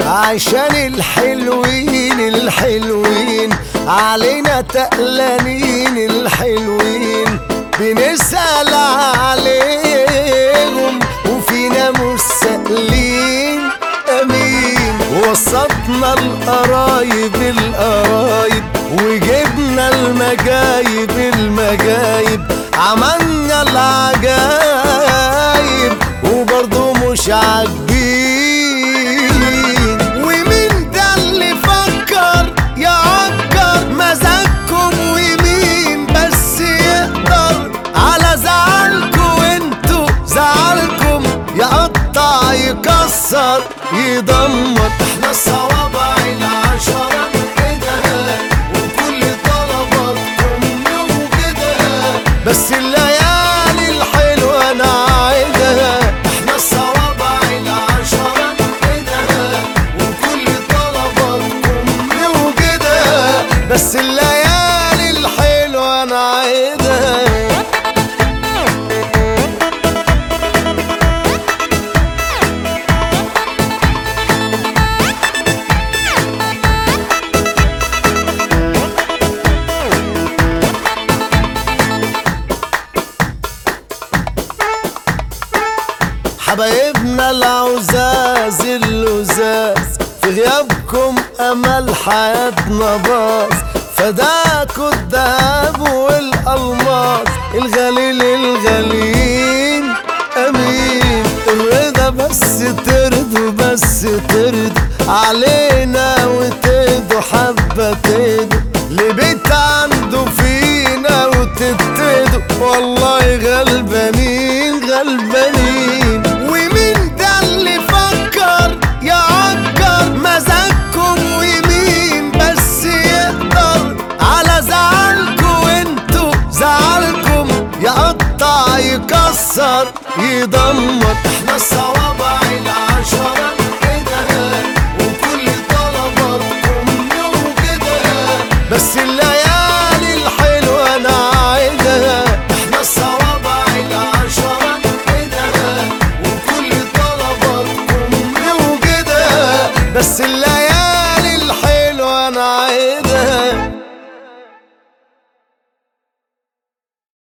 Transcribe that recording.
عشان الحلوين الحلوين علينا تقلانين الحلوين بنسأل عليهم وفينا مستقلين امين وسطنا القرايب القرايب وجبنا المجايب المجايب عملنا العجايب وبرضه مش عاجبين ومين ده اللي فكر يعكر مزاجكم ومين بس يقدر على زعلكم انتوا زعلكم يقطع يكسر يدمر احنا الصوابع العشرة كده وكل طلباتكم كده بس الليالي الحلوة انا عايدها احنا الصوابع العشرة كده وكل طلباتكم كده بس الليالي الحلوة انا عايدها حبايبنا العزاز اللزاز في غيابكم امل حياتنا باظ فداكوا الذهب والالماس الغالي للغاليين امين الرضا بس ترضوا بس ترضوا علينا وتدوا حبه تدوا لبيت عنده فينا وتبتدوا والله غلبانين غلبانين ومين ده اللي فكر يعكر مزاجكم ومين بس يقدر على زعلكم انتوا زعلكم يقطع يكسر يدمر احنا الصوابع العشرة كده وكل طلباتكم كده بس اللي